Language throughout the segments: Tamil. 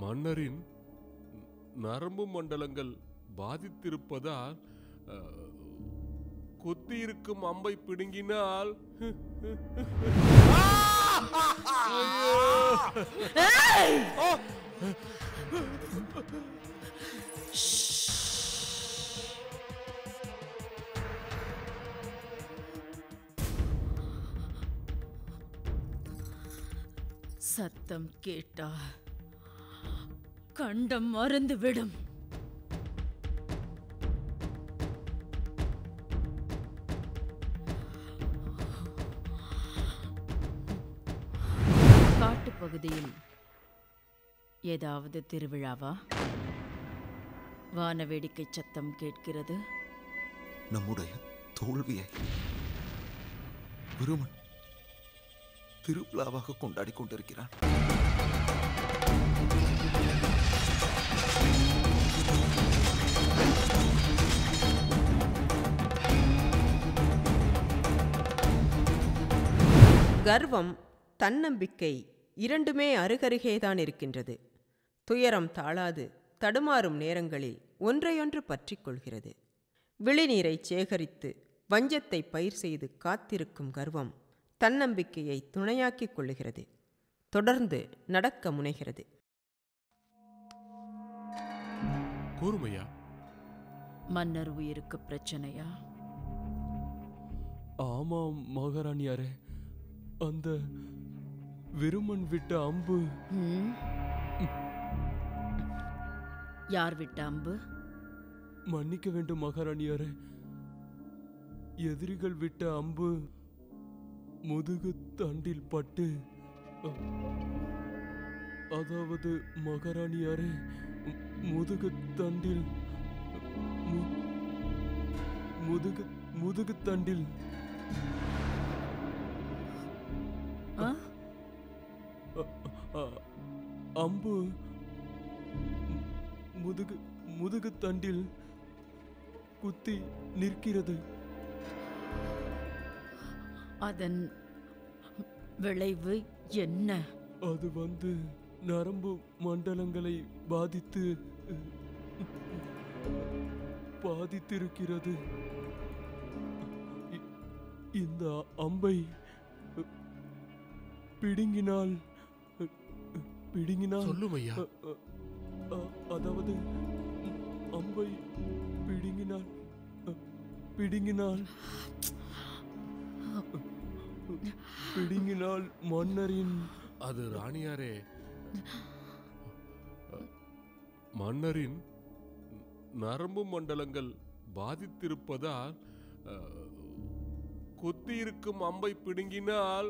மன்னரின் நரம்பு மண்டலங்கள் பாதித்திருப்பதால் அஹ், குத்தியிருக்கும் அம்பை பிடுங்கினால் சத்தம் கேட்டா கண்டம் மறந்து விடும் காட்டுப்பகுதியில் ஏதாவது திருவிழாவா வான வேடிக்கை சத்தம் கேட்கிறது நம்முடைய தோல்வியை விருமன் திருவிழாவாக கொண்டாடி கொண்டிருக்கிறான் கர்வம் தன்னம்பிக்கை இரண்டுமே அருகருகேதான் இருக்கின்றது துயரம் தாழாது தடுமாறும் நேரங்களில் ஒன்றையொன்று பற்றிக் கொள்கிறது விழிநீரை சேகரித்து வஞ்சத்தை பயிர் செய்து காத்திருக்கும் கர்வம் தன்னம்பிக்கையை துணையாக்கிக் கொள்ளுகிறது தொடர்ந்து நடக்க முனைகிறது கூர்மையா மன்னர் உயிருக்கு பிரச்சனையா ஆமாம் மகாராணியாரே அந்த விருமன் விட்ட அம்பு ம்? யார் விட்ட அம்பு மன்னிக்க வேண்டும் மகாராணியாரே எதிரிகள் விட்ட அம்பு முதுகு தண்டில் பட்டு அ, அதாவது மகாராணியாரே மு- முதுகு தண்டில் மு- முதுகு முதுகு தண்டில் ஆ? அ, அம்பு மு- முதுகு முதுகு தண்டில் குத்தி நிற்கிறது அதன் விளைவு என்ன அது வந்து நரம்பு மண்டலங்களை பாதித்து பாதித்திருக்கிறது இ- இந்த அம்பை பிடுங்கினால் பிடுங்கினால் சொல்லுமையா அ- அ- அ- அதாவது ம், அம்பை பிடுங்கினால் அ, பிடுங்கினால் பிடுங்கினால் மன்னரின் அது ராணியாரே மன்னரின் நரம்பு மண்டலங்கள் பாதித்திருப்பதால் அ, குத்தியிருக்கும் அம்பை பிடுங்கினால்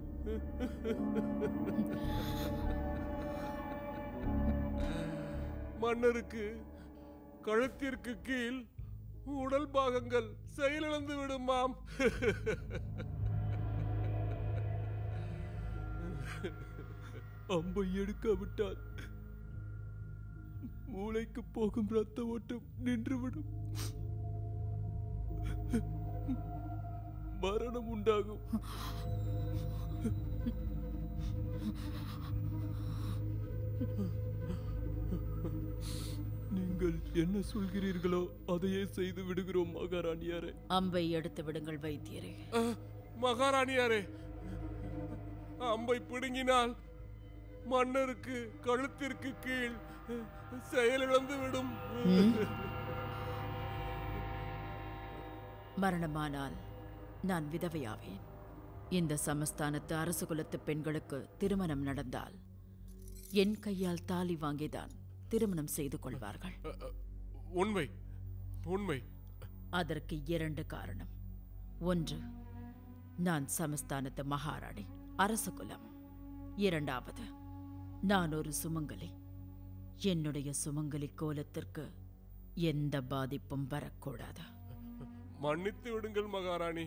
மன்னருக்கு கழுத்திற்கு கீழ் உடல் பாகங்கள் செயலிழந்து விடுமாம் அம்பை எடுக்காவிட்டால் மூளைக்கு போகும் ரத்த ஓட்டம் நின்றுவிடும் மரணம் உண்டாகும் நீங்கள் என்ன சொல்கிறீர்களோ அதையே செய்து விடுகிறோம் மகாராணியாரே அம்பை எடுத்து விடுங்கள் வைத்தியரே அஹ், மகாராணியாரே அம்பை பிடுங்கினால் மன்னருக்கு கழுத்திற்கு கீழ் அஹ், செயலிழந்து விடும் மரணமானால் நான் விதவையாவேன் இந்த சமஸ்தானத்து அரச குலத்து பெண்களுக்கு திருமணம் நடந்தால் என் கையால் தாலி வாங்கிதான் திருமணம் செய்து கொள்வார்கள் அஹ், அஹ், உண்மை உண்மை அதற்கு இரண்டு காரணம் ஒன்று நான் சமஸ்தானத்து மகாராணி அரச குலம் இரண்டாவது நான் ஒரு சுமங்கலி என்னுடைய சுமங்கலி கோலத்திற்கு எந்த பாதிப்பும் வரக்கூடாது மன்னித்து விடுங்கள் மகாராணி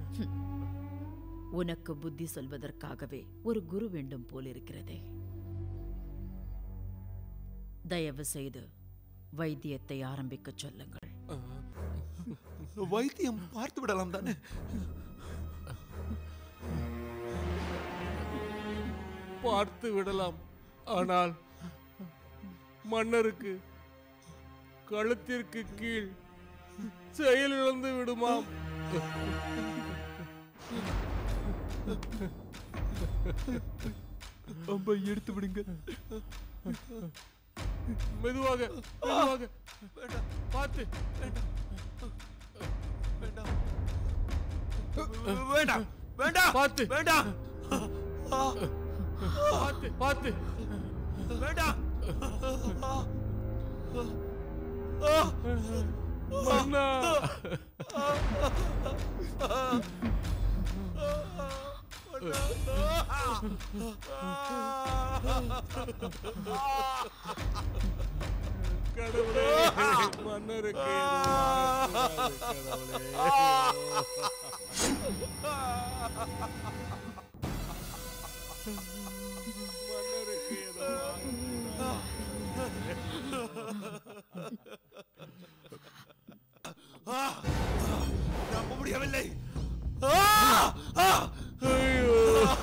உனக்கு புத்தி சொல்வதற்காகவே ஒரு குரு வேண்டும் போலிருக்கிறதே தயவு செய்து வைத்தியத்தை ஆரம்பிக்கச் சொல்லுங்கள் வைத்தியம் பார்த்து விடலாம் தானே பார்த்து விடலாம் ஆனால் மன்னருக்கு கழுத்திற்கு கீழ் செயலிழந்து விடுமாம் அம்பை எடுத்து விடுங்க மெதுவாக மெதுவாக பார்த்து வேண்டாம் வேண்டாம் பார்த்து வேண்டாம் பார்த்து பார்த்து வேண்டாம் மன்னா கடவுளே மன்னருக்கு எதுவும் ஆகக்கூடாது, கடவுளே மன்னருக்கு எதுவும் ஆகக்கூடாது. நம்ப முடியவில்லை ஐயோ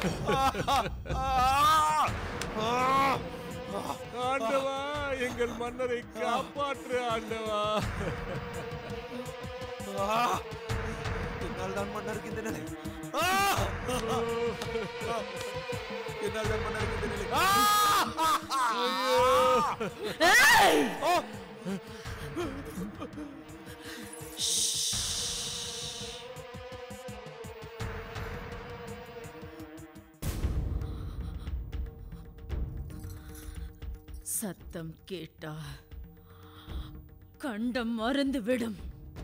ஆண்டவா எங்கள் மன்னரை காப்பாற்று ஆண்டவா என்னால் தான் மன்னருக்கு இந்த நிலை என்னால் தான் மன்னருக்கு இந்த நிலை சத்தம் கேட்டா கண்டம் மறந்து விடும்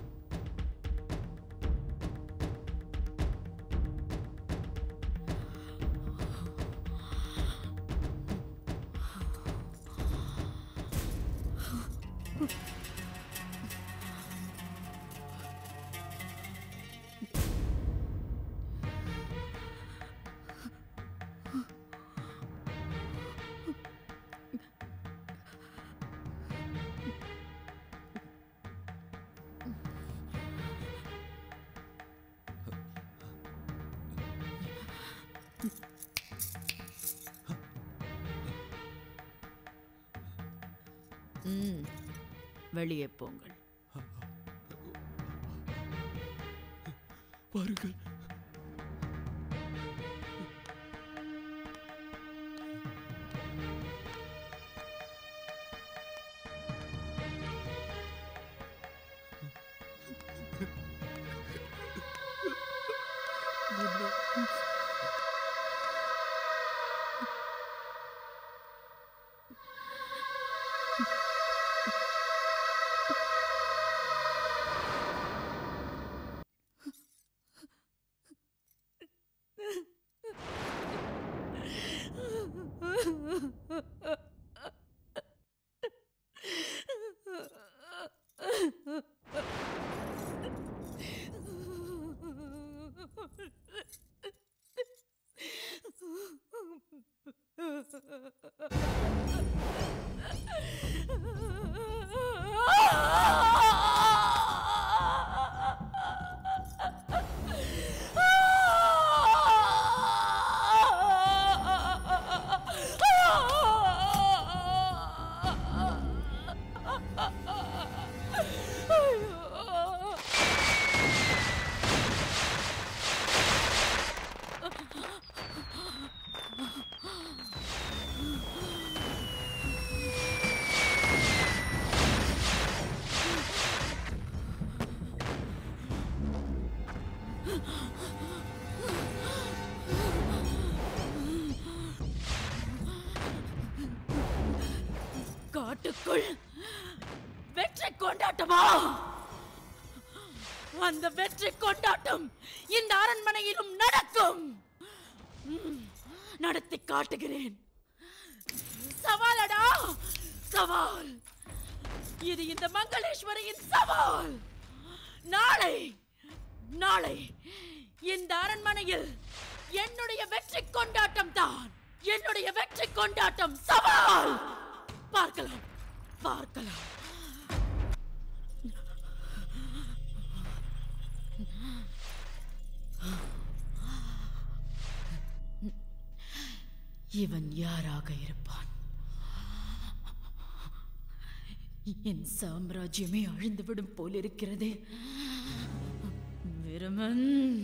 ம், வெளியே போங்கள் பாருங்கள் காட்டுக்குள் வெற்றி கொண்டாட்டமா அந்த வெற்றி கொண்டாட்டம் இந்த அரண்மனையிலும் நடக்கும் ம், நடத்தி காட்டுகிறேன் சவாலடா சவால் இது இந்த மங்களேஸ்வரியின் சவால் நாளை நாளை இந்த அரண்மனையில் என்னுடைய வெற்றி கொண்டாட்டம் தான் என்னுடைய வெற்றி கொண்டாட்டம் சவால் பார்க்கலாம் பார்க்கலாம் இவன் யாராக இருப்பான் என் சாம்ராஜ்யமே அழிந்துவிடும் போலிருக்கிறதே விருமன்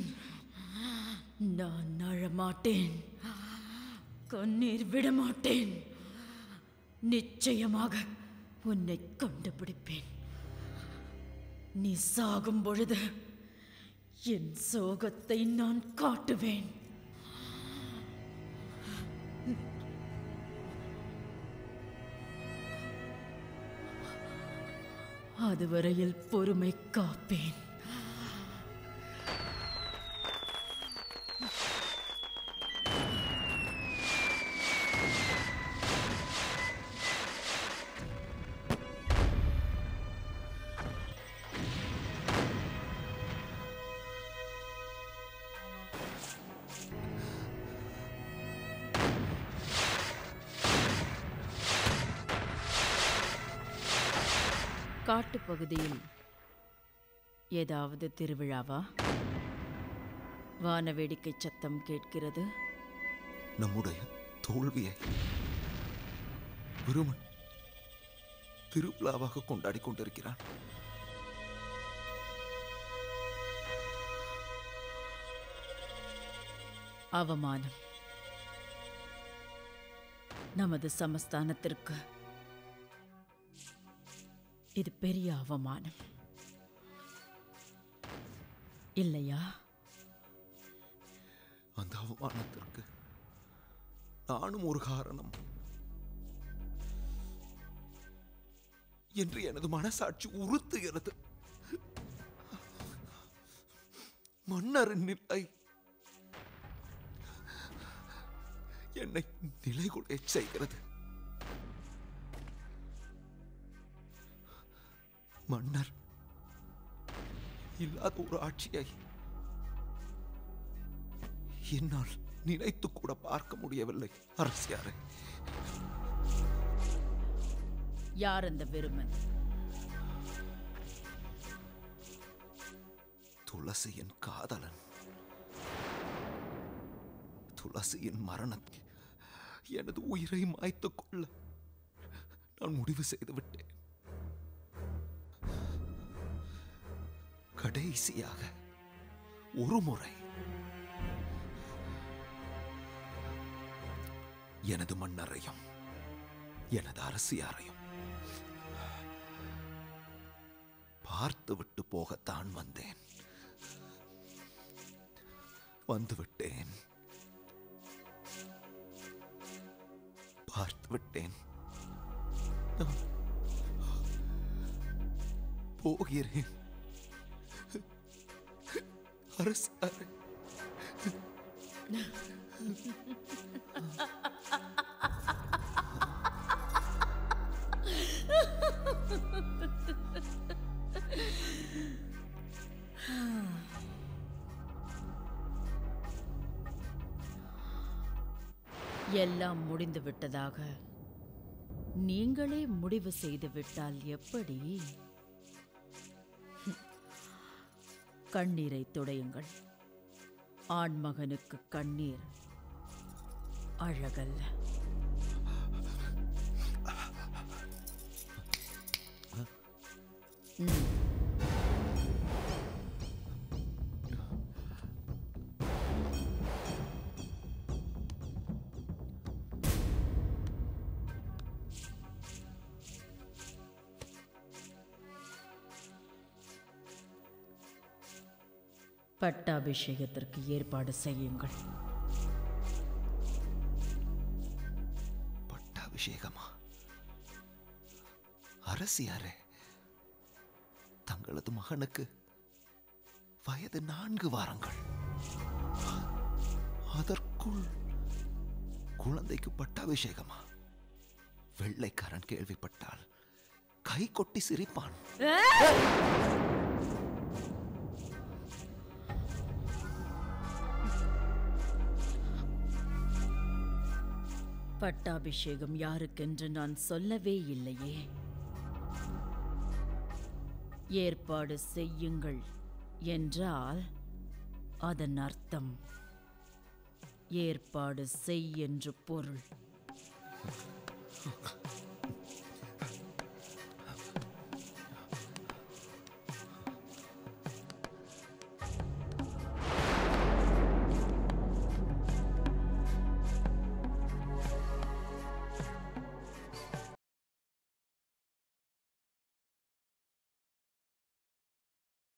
நான் அழமாட்டேன் கண்ணீர் விடமாட்டேன் நிச்சயமாக உன்னை கண்டுபிடிப்பேன் நீ சாகும் பொழுது என் சோகத்தை நான் காட்டுவேன் அதுவரையில் பொறுமை காப்பேன் காட்டுப்பகுதியில் ஏதாவது திருவிழாவா வான வேடிக்கை சத்தம் கேட்கிறது நம்முடைய தோல்வியை விருமன் திருவிழாவாக கொண்டாடி கொண்டிருக்கிறான் அவமானம் நமது சமஸ்தானத்திற்கு இது பெரிய அவமானம் இல்லையா அந்த அவமானத்திற்கு நானும் ஒரு காரணம் என்று எனது மனசாட்சி உறுத்துகிறது மன்னரின் நிலை என்னை நிலைகுலையச் செய்கிறது மன்னர் இல்லாத ஒரு ஆட்சியை என்னால் நினைத்து கூட பார்க்க முடியவில்லை அரசியாரே யார் அந்த விருமன் துளசியின் காதலன் துளசியின் மரணத்தை எனது உயிரை மாய்த்துக் கொள்ள நான் முடிவு செய்து விட்டேன் கடைசியாக ஒரு முறை எனது மன்னரையும் எனது அரசியாரையும் பார்த்துவிட்டு போகத்தான் வந்தேன் வந்துவிட்டேன் பார்த்து விட்டேன் நான் போகிறேன் அரசாரை எல்லாம் முடிந்து விட்டதாக நீங்களே முடிவு செய்து விட்டால் எப்படி கண்ணீரை துடையுங்கள் ஆண்மகனுக்கு கண்ணீர் அழகல்ல ம். பட்டாபிஷேகத்திற்கு ஏற்பாடு செய்யுங்கள் பட்டாபிஷேகமா அரசியாரே தங்களது மகனுக்கு வயது நான்கு வாரங்கள் அதற்குள் குழந்தைக்கு பட்டாபிஷேகமா வெள்ளைக்காரன் கேள்விப்பட்டால் கை கொட்டி சிரிப்பான் பட்டாபிஷேகம் யாருக்கென்று நான் சொல்லவே இல்லையே ஏற்பாடு செய்யுங்கள் என்றால் அதன் அர்த்தம் ஏற்பாடு செய் என்று பொருள்